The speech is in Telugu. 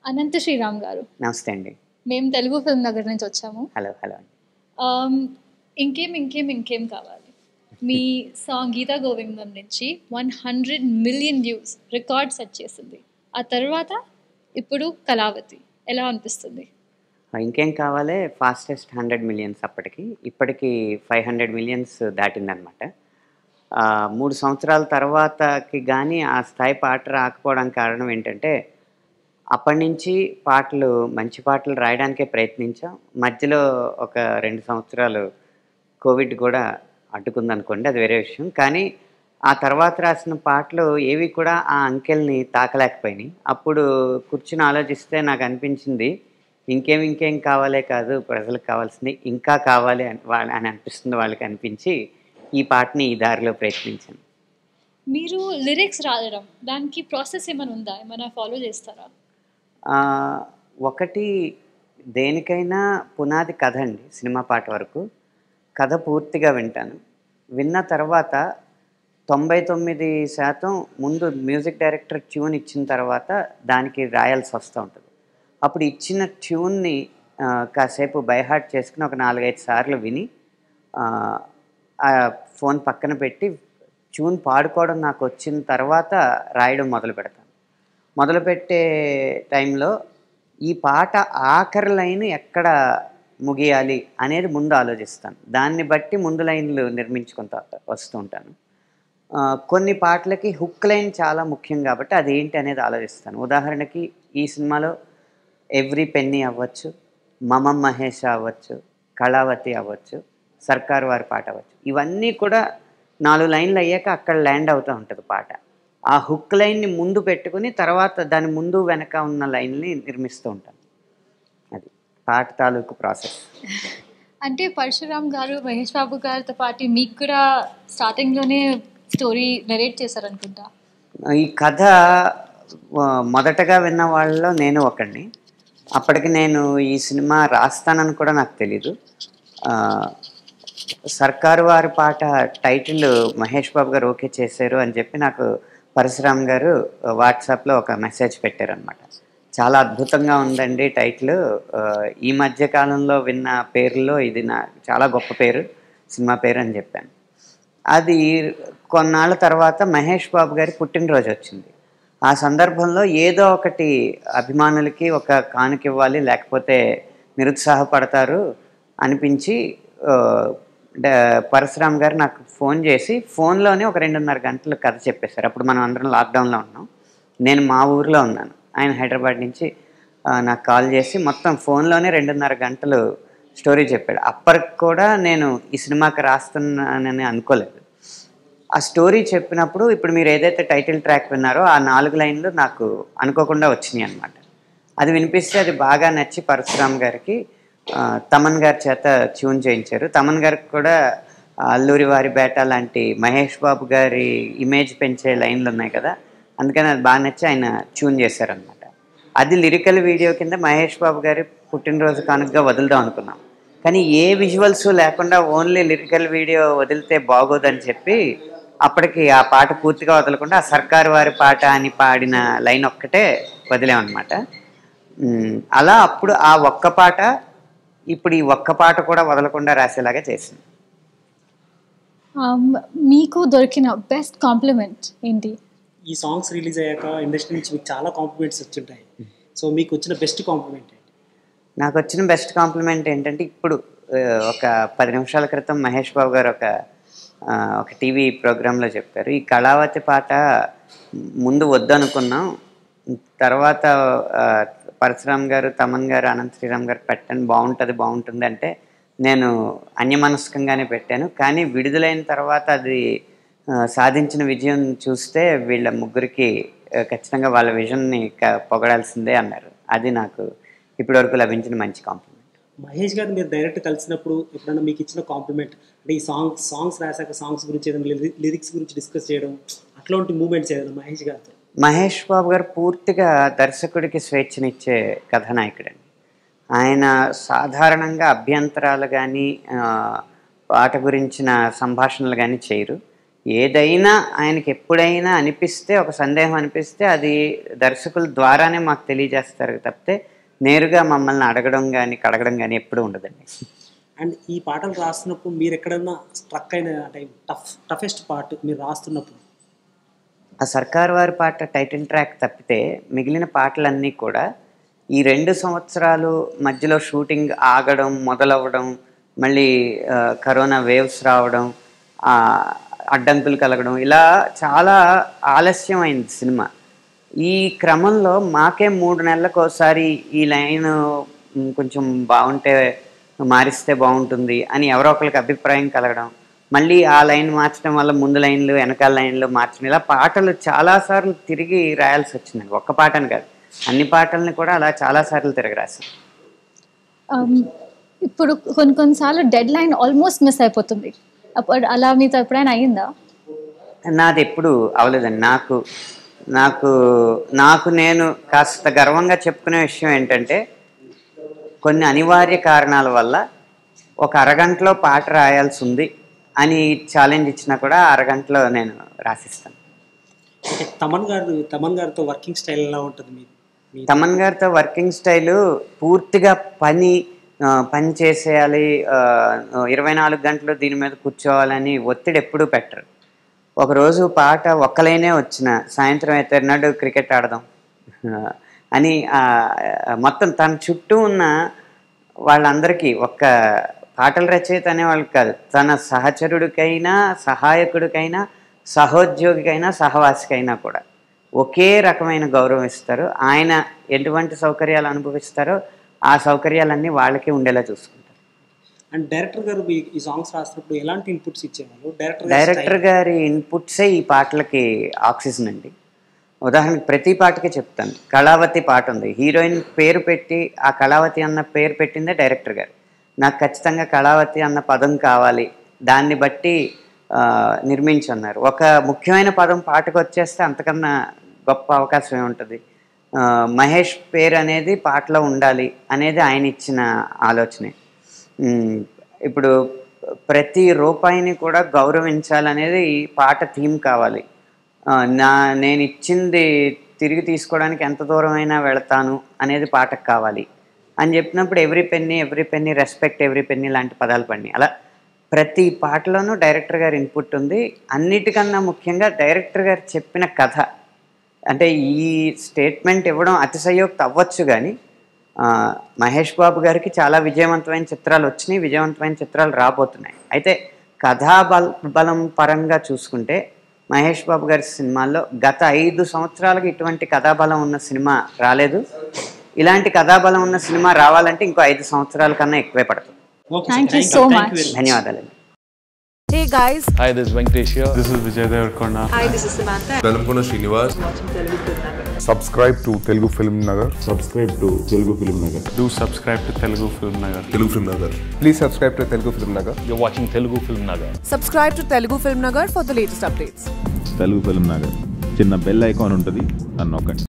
అనంత శ్రీరామ్ గారు నమస్తే అండి మేము తెలుగు ఫిల్మ్ నగర్ నుంచి వచ్చాము హలో హలో Um, ఇంకేం ఇంకేం ఇంకేం కావాలి మీ సాంగ్ గీతా గోవిందం నుంచి one hundred million views record set చేసింది ఆ తర్వాత ఇప్పుడు కళావతి ఎలా అనిపిస్తుంది ఇంకేం కావాలి ఫాస్టెస్ట్ హండ్రెడ్ మిలియన్స్ అప్పటికి ఇప్పటికి ఫైవ్ హండ్రెడ్ మిలియన్స్ దాటిందనమాట ఆ, మూడు సంవత్సరాల తర్వాతకి కానీ ఆ స్థాయి పాట రాకపోవడానికి కారణం ఏంటంటే అప్పటి నుంచి పాటలు మంచి పాటలు రాయడానికే ప్రయత్నించాం మధ్యలో ఒక రెండు సంవత్సరాలు కోవిడ్ కూడా అడ్డుకుందనుకోండి అది వేరే విషయం కానీ ఆ తర్వాత రాసిన పాటలు ఏవి కూడా ఆ అంకెల్ని తాకలేకపోయినాయి అప్పుడు కూర్చుని ఆలోచిస్తే నాకు అనిపించింది ఇంకేం ఇంకేం కావాలే కాదు ప్రజలకు కావాల్సింది ఇంకా కావాలి అని వాళ్ళ అని అనిపిస్తుంది వాళ్ళకి అనిపించి ఈ పాటని ఈ దారిలో ప్రయత్నించాను మీరు లిరిక్స్ రాయడం దానికి ప్రాసెస్ ఏమైనా ఉందా ఏమైనా ఫాలో చేస్తారా ఆ, ఒకటి దేనికైనా పునాది కథ అండి సినిమా పాట వరకు కథ పూర్తిగా వింటాను విన్న తర్వాత తొంభై తొమ్మిది శాతం ముందు మ్యూజిక్ డైరెక్టర్ ట్యూన్ ఇచ్చిన తర్వాత దానికి రాయాల్సి వస్తూ ఉంటుంది అప్పుడు ఇచ్చిన ట్యూన్ని ఆ, కాసేపు బైహార్ట్ చేసుకుని ఒక నాలుగైదు సార్లు విని ఆ, ఆ ఫోన్ పక్కన పెట్టి ట్యూన్ పాడుకోవడం నాకు వచ్చిన తర్వాత రాయడం మొదలు పెడతాను మొదలుపెట్టే టైంలో ఈ పాట ఆఖరి లైన్ ఎక్కడ ముగియాలి అనేది ముందు ఆలోచిస్తాను దాన్ని బట్టి ముందు లైన్లు నిర్మించుకుంటా వస్తూ ఉంటాను ఆ, కొన్ని పాటలకి హుక్ లైన్ చాలా ముఖ్యం కాబట్టి అది ఏంటి అనేది ఆలోచిస్తాను ఉదాహరణకి ఈ సినిమాలో ఎవ్రీ పెన్నీ అవ్వచ్చు మమం మహేష్ అవ్వచ్చు కళావతి అవ్వచ్చు సర్కార్ వారి పాట అవ్వచ్చు ఇవన్నీ కూడా నాలుగు లైన్లు అయ్యాక అక్కడ ల్యాండ్ అవుతూ ఉంటుంది పాట ఆ హుక్ లైన్ని ముందు పెట్టుకుని తర్వాత దాని ముందు వెనక ఉన్న లైన్ని నిర్మిస్తూ ఉంటాను అది పాట తాలూకు ప్రాసెస్ అంటే పరశురామ్ గారు మహేష్ బాబు గారితో పాటు మీకు కూడా స్టార్టింగ్లోనే స్టోరీ నెరేట్ చేశారనుకుంటా ఈ కథ ఆ, మొదటగా విన్న వాళ్ళలో నేను ఒకడిని అప్పటికి నేను ఈ సినిమా రాస్తానని కూడా నాకు తెలీదు ఆ, సర్కారు వారి పాట టైటిల్ మహేష్ బాబు గారు ఓకే చేశారు అని చెప్పి నాకు పరశురామ్ గారు వాట్సాప్లో ఒక మెసేజ్ పెట్టారనమాట చాలా అద్భుతంగా ఉందండి టైటిల్ ఆ, ఈ మధ్య కాలంలో విన్న పేర్లో ఇది నా చాలా గొప్ప పేరు సినిమా పేరు అని చెప్పాను అది కొన్నాళ్ళ తర్వాత మహేష్ బాబు గారి పుట్టినరోజు వచ్చింది ఆ సందర్భంలో ఏదో ఒకటి అభిమానులకి ఒక కానుక ఇవ్వాలి లేకపోతే నిరుత్సాహపడతారు అనిపించి ఆ, డ- పరశురామ్ గారు నాకు ఫోన్ చేసి ఫోన్లోనే ఒక రెండున్నర గంటలు కథ చెప్పేశారు అప్పుడు మనం అందరం లాక్డౌన్లో ఉన్నాం నేను మా ఊర్లో ఉన్నాను ఆయన హైదరాబాద్ నుంచి ఆ, నాకు కాల్ చేసి మొత్తం ఫోన్లోనే రెండున్నర గంటలు స్టోరీ చెప్పాడు అప్పటికి కూడా నేను ఈ సినిమాకి రాస్తున్నానని అనుకోలేదు ఆ స్టోరీ చెప్పినప్పుడు ఇప్పుడు మీరు ఏదైతే టైటిల్ ట్రాక్ విన్నారో ఆ నాలుగు లైన్లు నాకు అనుకోకుండా వచ్చినాయి అనమాట అది వినిపిస్తే అది బాగా నచ్చి పరశురామ్ గారికి ఆ, తమన్ గారి చేత ట్యూన్ చేయించారు తమన్ గారికి కూడా ఆ, అల్లూరి వారి బేట లాంటి మహేష్ బాబు గారి ఇమేజ్ పెంచే లైన్లు ఉన్నాయి కదా అందుకని అది బాగా నచ్చి ఆయన ట్యూన్ చేశారనమాట అది లిరికల్ వీడియో కింద మహేష్ బాబు గారి పుట్టినరోజు కానుకగా వదులుదాం అనుకున్నాం కానీ ఏ విజువల్స్ లేకుండా ఓన్లీ లిరికల్ వీడియో వదిలితే బాగోదని చెప్పి అప్పటికి ఆ పాట పూర్తిగా వదలకుండా ఆ సర్కారు వారి పాట అని పాడిన లైన్ ఒక్కటే వదిలామన్నమాట ఉమ్, అలా అప్పుడు ఆ ఒక్క పాట ఇప్పుడు ఈ ఒక్క పాట కూడా వదలకుండా రాసేలాగా చేసింది Um, మీకు దొరికిన బెస్ట్ కాంప్లిమెంట్ ఏంటి ఈ సాంగ్స్ రిలీజ్ అయ్యాక ఇండస్ట్రీ నుంచి మీకు చాలా కాంప్లిమెంట్స్ వచ్చుంటాయి సో మీకు వచ్చిన బెస్ట్ కాంప్లిమెంట్ ఏంటి నాకు వచ్చిన బెస్ట్ కాంప్లిమెంట్ ఏంటంటే ఇప్పుడు ఆ, ఒక పది నిమిషాల క్రితం మహేష్ బాబు గారు ఒక ఆ, ఒక టీవీ ప్రోగ్రాంలో చెప్పారు ఈ కళావతి పాట ముందు వద్దనుకున్నాం తర్వాత ఆ, పరశురామ్ గారు తమన్ గారు అనంత శ్రీరామ్ గారు పెట్టండి బాగుంటుంది బాగుంటుంది అంటే నేను అన్యమనస్కంగానే పెట్టాను కానీ విడుదలైన తర్వాత అది ఆ, సాధించిన విజయం చూస్తే వీళ్ళ ముగ్గురికి ఆ, ఖచ్చితంగా వాళ్ళ విజన్ని క- పొగడాల్సిందే అన్నారు అది నాకు ఇప్పటివరకు లభించిన మంచి కాంప్లిమెంట్ మహేష్ గారు మీరు డైరెక్ట్ కలిసినప్పుడు ఎప్పుడైనా మీకు ఇచ్చిన కాంప్లిమెంట్ అంటే ఈ సాంగ్ సాంగ్స్ రాశాక సాంగ్స్ గురించి ఏదైనా లిరిక్స్ గురించి డిస్కస్ చేయడం అట్లాంటి మూమెంట్స్ ఏదైనా మహేష్ గారితో మహేష్ బాబు గారు పూర్తిగా దర్శకుడికి స్వేచ్ఛనిచ్చే కథానాయకుడండి ఆయన సాధారణంగా అభ్యంతరాలు కానీ పాట గురించిన సంభాషణలు కానీ చేయరు ఏదైనా ఆయనకి ఎప్పుడైనా అనిపిస్తే ఒక సందేహం అనిపిస్తే అది దర్శకుల ద్వారానే మాకు తెలియజేస్తారు తప్పితే నేరుగా మమ్మల్ని అడగడం కానీ కడగడం కానీ ఎప్పుడూ ఉండదండి అండ్ ఈ పాటలు రాస్తున్నప్పుడు మీరు ఎక్కడన్నా స్ట్రక్ అయిన అంటే టఫ్ టఫెస్ట్ పార్ట్ మీరు రాస్తున్నప్పుడు ఆ సర్కార్ వారి పాట టైటిల్ ట్రాక్ తప్పితే మిగిలిన పాటలన్నీ కూడా ఈ రెండు సంవత్సరాలు మధ్యలో షూటింగ్ ఆగడం మొదలవ్వడం మళ్ళీ ఆ, కరోనా వేవ్స్ రావడం ఆ, అడ్డంకులు కలగడం ఇలా చాలా ఆలస్యం అయింది సినిమా ఈ క్రమంలో మాకే మూడు నెలలకు ఒకసారి ఈ లైన్ మ్, కొంచెం బాగుంటే మారిస్తే బాగుంటుంది అని ఎవరో ఒకరికి అభిప్రాయం కలగడం మళ్ళీ ఆ లైన్ మార్చడం వల్ల ముందు లైన్లు వెనకాల లైన్లు మార్చడం ఇలా పాటలు చాలాసార్లు తిరిగి రాయాల్సి వచ్చింది ఒక్క పాటని కాదు అన్ని పాటల్ని కూడా అలా చాలాసార్లు తిరిగి రాశాను Um, ఇప్పుడు కొన్ని కొన్నిసార్లు డెడ్ లైన్ ఆల్మోస్ట్ మిస్ అయిపోతుంది అప్పుడు అలా మీతో ఎప్పుడైనా అయ్యిందా నాది ఎప్పుడు అవలేదండి నాకు నాకు నాకు నేను కాస్త గర్వంగా చెప్పుకునే విషయం ఏంటంటే కొన్ని అనివార్య కారణాల వల్ల ఒక అరగంటలో పాట రాయాల్సి ఉంది అని ఛాలెంజ్ ఇచ్చినా కూడా ఆ అరగంటలో నేను రాసిస్తాను అంటే తమన్ గారు తమన్ గారితో వర్కింగ్ స్టైల్ ఎలా ఉంటుంది మీ మీ తమన్ గారితో వర్కింగ్ స్టైలు పూర్తిగా పని ఆ, పని చేసేయాలి ఆ, ఇరవై నాలుగు గంటలు దీని మీద కూర్చోవాలని ఒత్తిడి ఎప్పుడూ పెట్టరు ఒకరోజు పాట ఒక్కలైనే వచ్చిన సాయంత్రం అయితే నాడు క్రికెట్ ఆడదాం ఆ, అని ఆ, మొత్తం తన చుట్టూ ఉన్న వాళ్ళందరికీ ఒక్క పాటల రచయిత అనేవాళ్ళు కాదు తన సహచరుడికైనా సహాయకుడికైనా సహోద్యోగికైనా సహవాసికైనా కూడా ఒకే రకమైన గౌరవం ఇస్తారు ఆయన ఎటువంటి సౌకర్యాలు అనుభవిస్తారో ఆ సౌకర్యాలన్నీ వాళ్ళకి ఉండేలా చూసుకుంటారు అండ్ డైరెక్టర్ గారు మీ ఈ సాంగ్స్ రాస్తున్నప్పుడు ఎలాంటి ఇన్పుట్స్ ఇచ్చేవాళ్ళు డైరెక్టర్ గారి డైరెక్టర్ గారి ఇన్పుట్సే ఈ పాటలకి ఆక్సిజన్ అండి ఉదాహరణకి ప్రతి పాటకి చెప్తాను కళావతి పాట ఉంది హీరోయిన్ పేరు పెట్టి ఆ కళావతి అన్న పేరు పెట్టిందే డైరెక్టర్ గారు నాకు ఖచ్చితంగా కళావతి అన్న పదం కావాలి దాన్ని బట్టి ఆ, నిర్మించున్నారు ఒక ముఖ్యమైన పదం పాటకు వచ్చేస్తే అంతకన్నా గొప్ప అవకాశం ఏముంటుంది ఆ, మహేష్ పేరు అనేది పాటలో ఉండాలి అనేది ఆయన ఇచ్చిన ఆలోచనే ఉమ్, ఇప్పుడు ప్రతి రూపాయిని కూడా గౌరవించాలనేది ఈ పాట థీమ్ కావాలి ఆ, నా నేను ఇచ్చింది తిరిగి తీసుకోవడానికి ఎంత దూరమైనా వెళతాను అనేది పాటకు కావాలి అని చెప్పినప్పుడు every penny every penny respect every penny లాంటి పదాలు పడినాయి అలా ప్రతి పాటలోనూ డైరెక్టర్ గారి ఇన్పుట్ ఉంది అన్నిటికన్నా ముఖ్యంగా డైరెక్టర్ గారు చెప్పిన కథ అంటే ఈ స్టేట్మెంట్ ఇవ్వడం అతిశయోక్తి అవ్వచ్చు కానీ ఆ, మహేష్ బాబు గారికి చాలా విజయవంతమైన చిత్రాలు వచ్చినాయి విజయవంతమైన చిత్రాలు రాబోతున్నాయి అయితే కథాబల బలం పరంగా చూసుకుంటే మహేష్ బాబు గారి సినిమాల్లో గత ఐదు సంవత్సరాలకు ఇటువంటి కథాబలం ఉన్న సినిమా రాలేదు ఇలాంటి కథాబలం ఉన్న సినిమా రావాలంటే ఇంకో ఐదు సంవత్సరాల కన్నా ఎక్కువే పడుతుంది okay Thank you so much. ధన్యవాదాలండి Hey guys, Hi, this is Venkatesh here. This is Vijay Devarkonda. hi, this is Samantha. Velankonda Srinivas subscribe to Telugu Film Nagar. Subscribe to Telugu Film Nagar. Do subscribe to Telugu Film Nagar. Telugu film Nagar Please subscribe to Telugu Film Nagar. You're watching Telugu Film Nagar. Subscribe to Telugu Film Nagar for the latest updates. Telugu film Nagar చిన్న బెల్ ఐకాన్ ఉంటుంది అని నొక్కండి